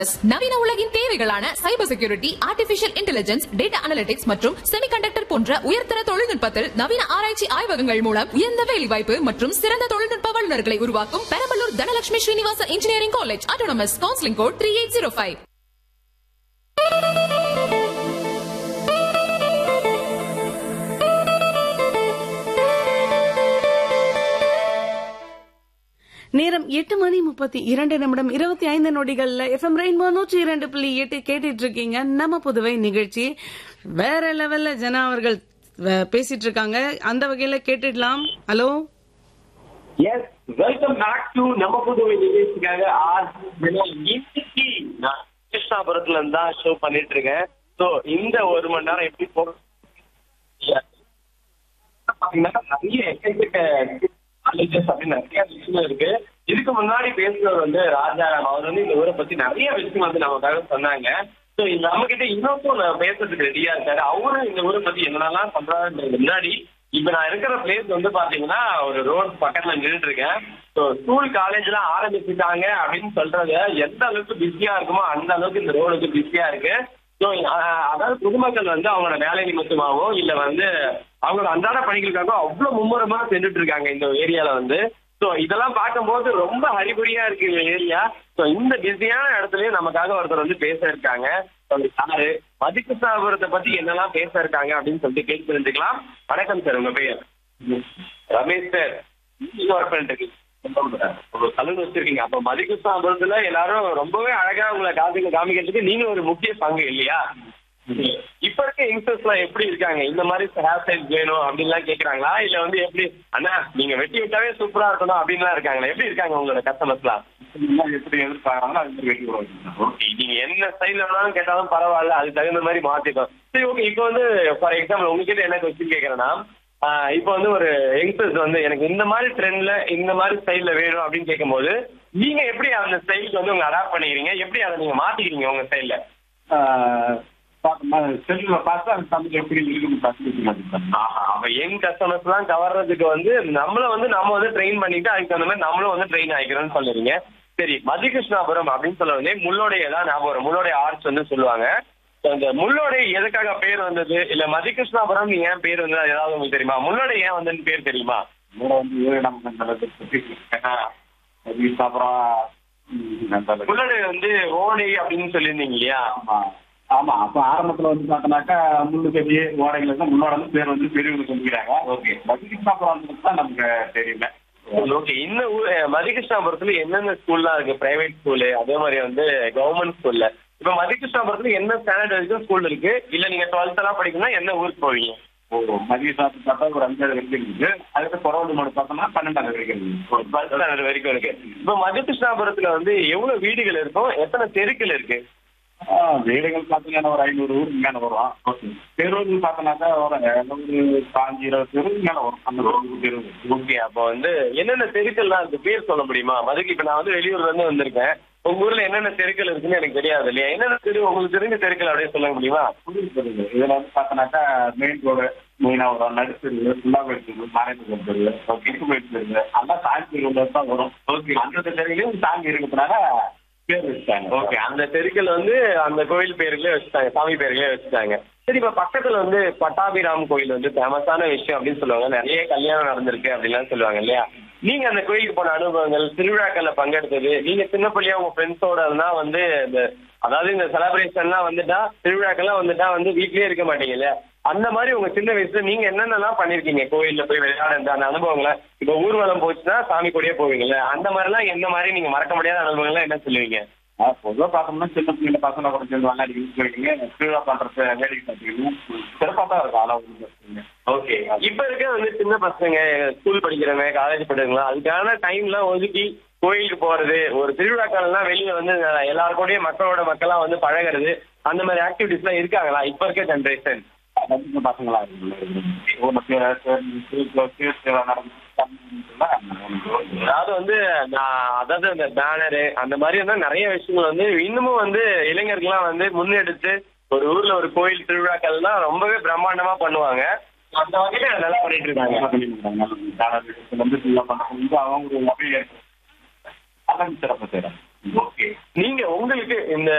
நவீன உலகின் தேவைகளான cyber security artificial intelligence data analytics மற்றும் செமிகண்டக்டர் போன்ற உயர்தர தொழில்நுட்பத்தில் நவீன ஆராய்ச்சி ஆய்வகங்கள் மூலம் உயர்ந்த வேலைவாய்ப்பு மற்றும் சிறந்த தொழில்நுட்ப வல்லுநர்களை உருவாக்கும் Perambalur Dhanalakshmi Srinivasan engineering college autonomous counselling code three eight zero five நேரம் எட்டு மணி முப்பத்தி இரண்டு நிமிடம் இருபத்தி ஐந்து நொடிகள்ல எஃப்எம் ரெயின்போ நூற்றி இரண்டு புள்ளி எட்டு கேட்டுட்டு இருக்கீங்க நம்ம புதுவை நிகழ்ச்சி வேற லெவல்ல ஜனா அவர்கள் வ- பேசிட்டு இருக்காங்க அந்த வகையில கேட்டுடலாம் hello yes welcome back to நம்ம புதுவை நிகழ்ச்சிக்காக ஆர் இன்னைக்கு நான் கிருஷ்ணாபுரத்துல இருந்து தான் ஷோ பண்ணிட்டு இருக்கேன் ஸோ இந்த ஒரு மணி நேரம் எப்படி போகும் பாத்தீங்கன்னா நிறைய எக்கச்சக்க காலேஜஸ் அப்படின்னு நிறைய விஷயம் இருக்கு இதுக்கு முன்னாடி பேசுனவர் வந்து ராஜாராம் அவர் வந்து இந்த ஊரை பத்தி நிறைய விஷயம் வந்து நமக்காக சொன்னாங்க ஸோ நம்ம கிட்ட இன்னொருத்தர் நான் பேசுறதுக்கு ரெடியா இருக்காரு அவரும் இந்த ஊரை பத்தி என்னென்னலாம் பண்றாருன்றது முன்னாடி இப்ப நான் இருக்கிற பிளேஸ் வந்து பாத்தீங்கன்னா ஒரு ரோட் பக்கத்துல நின்றுட்டு இருக்கேன் ஸோ ஸ்கூல் காலேஜ் எல்லாம் ஆரம்பிச்சுட்டாங்க அப்படின்னு சொல்றது எந்த அளவுக்கு பிஸியா இருக்குமோ அந்த அளவுக்கு இந்த ரோடு வந்து பிஸியா இருக்கு ஸோ அதாவது பொதுமக்கள் வந்து அவங்களோட வேலை நிமித்தமாவோ இல்ல வந்து அவங்களோட அன்றாட பணிகளுக்காக அவ்வளவு மும்முரமா சென்றுட்டு இருக்காங்க இந்த ஏரியால வந்து ஸோ இதெல்லாம் பார்க்கும்போது ரொம்ப ஹரிபரியா இருக்கு இந்த ஏரியா ஸோ இந்த பிஸியான இடத்துலயும் நமக்காக ஒருத்தர் வந்து பேச இருக்காங்க சாரு மதிக்குசாபுரத்தை பத்தி என்னெல்லாம் பேச இருக்காங்க அப்படின்னு சொல்லிட்டு கேட்டு தெரிஞ்சுக்கலாம் வணக்கம் சார் உங்க பெயர் ரமேஷ் சார் நீங்க ஒர்க் பண்ணிட்டு இருக்கீங்க ஒரு சலூன் வச்சிருக்கீங்க அப்ப மதிக்குசாபுரத்துல எல்லாரும் ரொம்பவே அழகா உங்களை காமிக்க காமிக்கிறதுக்கு நீங்க ஒரு முக்கிய பங்கு இல்லையா இப்ப இருக்க யங்ஸ்டர்ஸ் எல்லாம் எப்படி இருக்காங்க இந்த மாதிரி ஹேர் ஸ்டைல் வேணும் அப்படின்லாம் கேக்குறாங்களா இல்ல வந்து எப்படி அண்ணா நீங்க வெட்டி விட்டாவே சூப்பரா இருக்கணும் அப்படின்லாம் இருக்காங்களா எப்படி இருக்காங்க உங்களோட கஸ்டமர்ஸ்லாம் எப்படி எதிர்பார்க்கறாங்களோ அது மாதிரி வெட்டி விடுவாங்க ஓகே நீங்க என்ன ஸ்டைல் வேணாலும் கேட்டாலும் பரவாயில்ல அதுக்கு தகுந்த மாதிரி மாத்திட்டோம் சரி ஓகே இப்போ வந்து ஃபார் எக்ஸாம்பிள் உங்ககிட்ட என்ன கொஸ்டின் கேட்கறேன்னா இப்போ வந்து ஒரு யங்ஸ்டர்ஸ் வந்து எனக்கு இந்த மாதிரி ட்ரெண்ட்ல இந்த மாதிரி ஸ்டைல்ல வேணும் அப்படின்னு கேட்கும்போது நீங்க எப்படி அந்த ஸ்டைலுக்கு வந்து உங்க அடாப்ட் பண்ணிக்கிறீங்க எப்படி அதை நீங்க மாத்திக்கிறீங்க உங்க ஸ்டைல்ல செல்லுல பார்த்தா அந்த தமிழ் எப்படி இருக்குன்னு பார்த்து அப்ப யங் கஸ்டமர்ஸ் எல்லாம் கவர்றதுக்கு வந்து நம்மள வந்து நம்ம வந்து ட்ரெயின் பண்ணிட்டு அதுக்கு தகுந்த மாதிரி நம்மளும் வந்து ட்ரெயின் ஆகிக்கிறோம்னு சொல்லுறீங்க சரி மதிகிருஷ்ணாபுரம் அப்படின்னு சொல்ல வந்து முள்ளோடைய தான் ஞாபகம் வரும் முள்ளோடைய ஆர்ட்ஸ் வந்து சொல்லுவாங்க So, இந்த முள்ளோடை எதுக்காக பேர் வந்தது இல்ல மதிகிருஷ்ணாபுரம் ஏன் பேர் வந்தது அது ஏதாவது உங்களுக்கு தெரியுமா முள்ளோடை ஏன் வந்ததுன்னு பேர் தெரியுமா கூட வந்து நமக்கு அந்த அளவுக்கு அப்புறம் ம், அந்த அளவுக்கு. முள்ளோடை வந்து ஓடை அப்படின்னு சொல்லியிருந்தீங்க இல்லையா ஆமா ஆமா அப்ப ஆரம்பத்துல வந்து பார்த்தோம்னாக்கா முள்ளு கவி ஓடைகளுக்கு முன்னோட வந்து பேர் வந்து பெரியவங்க சொல்லிக்கிறாங்க ஓகே பகுதிக்காப்புறம் வந்து தான் நமக்கு தெரியல ஓகே இந்த ஊர் மதிகிருஷ்ணாபுரத்துல என்னென்ன ஸ்கூல்லாம் இருக்கு பிரைவேட் ஸ்கூலு அதே மாதிரி வந்து கவர்மெண்ட் ஸ்கூல்ல இப்ப மதிகிருஷ்ணாபுரத்துல என்ன ஸ்டாண்டர்ட் வரைக்கும் ஸ்கூல் இருக்கு இல்ல நீங்க டுவெல்த் எல்லாம் படிக்கணும்னா என்ன ஊருக்கு போவீங்க ஓ மதிய சாப்பிட்டு பார்த்தா ஒரு அஞ்சாவது வரைக்கும் இருக்குது அதுக்கு குறவு மாடு பார்த்தோம்னா பன்னெண்டாவது வரைக்கும் இருக்குது டுவெல்த் ஸ்டாண்டர்ட் வரைக்கும் இருக்கு இப்ப மதிகிருஷ்ணாபுரத்துல வந்து எவ்வளவு வீடுகள் இருக்கும் எத்தனை தெருக்கள் இருக்கு ஆ, வீடுகள் பார்த்தீங்கன்னா ஒரு ஐநூறு ஊருக்கு மேல வரும் தெருவுகள் பார்த்தோம்னாக்கா ஒரு ஒரு பாஞ்சு இருபது தெருவுக்கு மேல வரும் அந்த ஒரு தெருவு ஓகே அப்போ வந்து என்னென்ன தெருக்கள்லாம் இருக்கு பேர் சொல்ல முடியுமா மதுக்கு இப்ப நான் வந்து வெளியூர்ல இருந்து வந்திருக்கேன் உங்க ஊர்ல என்னென்ன தெருக்கள் இருக்குன்னு எனக்கு தெரியாது இல்லையா என்னென்ன தெரு உங்களுக்கு தெரிஞ்ச தெருக்கள் அப்படியே சொல்ல முடியுமா புரியுது புரியுது இதுல வந்து பார்த்தோம்னாக்கா மெயின் ரோடு மெயினா வரும் நடுத்தெரு ஃபுல்லா போயிட்டு மறைந்து தெரு கிழக்கு போயிட்டு தெரு எல்லாம் சாமி ரோடு தான் வரும் ஓகே அந்த தெருவிலையும் சாமி இருக்கிறதுனால பேர் வச்சுட்டாங்க ஓகே அந்த தெருக்கள் வந்து அந்த கோயில் பேர்களே வச்சுட்டாங்க சாமி பேர்களே வச்சுட்டாங்க சரி இப்ப பக்கத்துல வந்து பட்டாபிராம் கோயில் வந்து ஃபேமஸான விஷயம் அப்படின்னு சொல்லுவாங்க நிறைய கல்யாணம் நடந்திருக்கு அப்படின்லாம் சொல்லுவாங்க இல்லையா நீங்க அந்த கோயிலுக்கு போன அனுபவங்கள் திருவிழாக்கள்ல பங்கெடுத்தது நீங்க சின்ன பிள்ளையா உங்க ஃப்ரெண்ட்ஸோட எல்லாம் வந்து இந்த அதாவது இந்த செலிப்ரேஷன்லாம் வந்துட்டா திருவிழாக்கெல்லாம் வந்துட்டா வந்து வீட்லயே இருக்க மாட்டீங்க இல்லையா அந்த மாதிரி உங்க சின்ன வயசுல நீங்க என்னென்னலாம் பண்ணிருக்கீங்க கோயில்ல போய் விளையாட அந்த அனுபவங்களை இப்ப ஊர்வலம் போச்சுன்னா சாமி கூடயே போவீங்கல்ல அந்த மாதிரிலாம் எந்த மாதிரி நீங்க மறக்க முடியாத அனுபவங்கள்லாம் என்ன சொல்லுவீங்க பொதுவாக பார்த்தோம்னா சின்ன பிள்ளைங்க பசங்க கூட சேர்ந்து விளையாடி இருக்கீங்க திருவிழா பண்றது வேலைக்கு பார்த்துக்கீங்க சிறப்பாக தான் இருக்கும் அளவு ஓகே இப்ப இருக்க வந்து சின்ன பசங்க ஸ்கூல் படிக்கிறவங்க காலேஜ் படிக்கிறவங்க அதுக்கான டைம்லாம் ஒதுக்கி கோயிலுக்கு போறது ஒரு திருவிழாக்கள்லாம் வெளியே வந்து எல்லாரு கூடயும் மக்களோட மக்களா வந்து பழகுறது அந்த மாதிரி ஆக்டிவிட்டிஸ் எல்லாம் இருக்காங்களா இப்ப இருக்க ஜென்ரேஷன் சின்ன பசங்களா இருக்குல்ல உனக்கு திருவிழா நடந்து அதாவது வந்து நான் அதாவது அந்த பேனரு அந்த மாதிரி வந்து நிறைய விஷயங்கள் வந்து இன்னமும் வந்து இளைஞர்கள்லாம் வந்து முன்னெடுத்து ஒரு ஊர்ல ஒரு கோயில் திருவிழாக்கள்லாம் ரொம்பவே பிரம்மாண்டமா பண்ணுவாங்க அந்த வகையில நல்லா பண்ணிட்டு இருக்காங்க வந்து திருவிழா பண்றது அவங்க அப்படியே அதான் சிறப்பு செய்யறாங்க ஓகே நீங்க உங்களுக்கு இந்த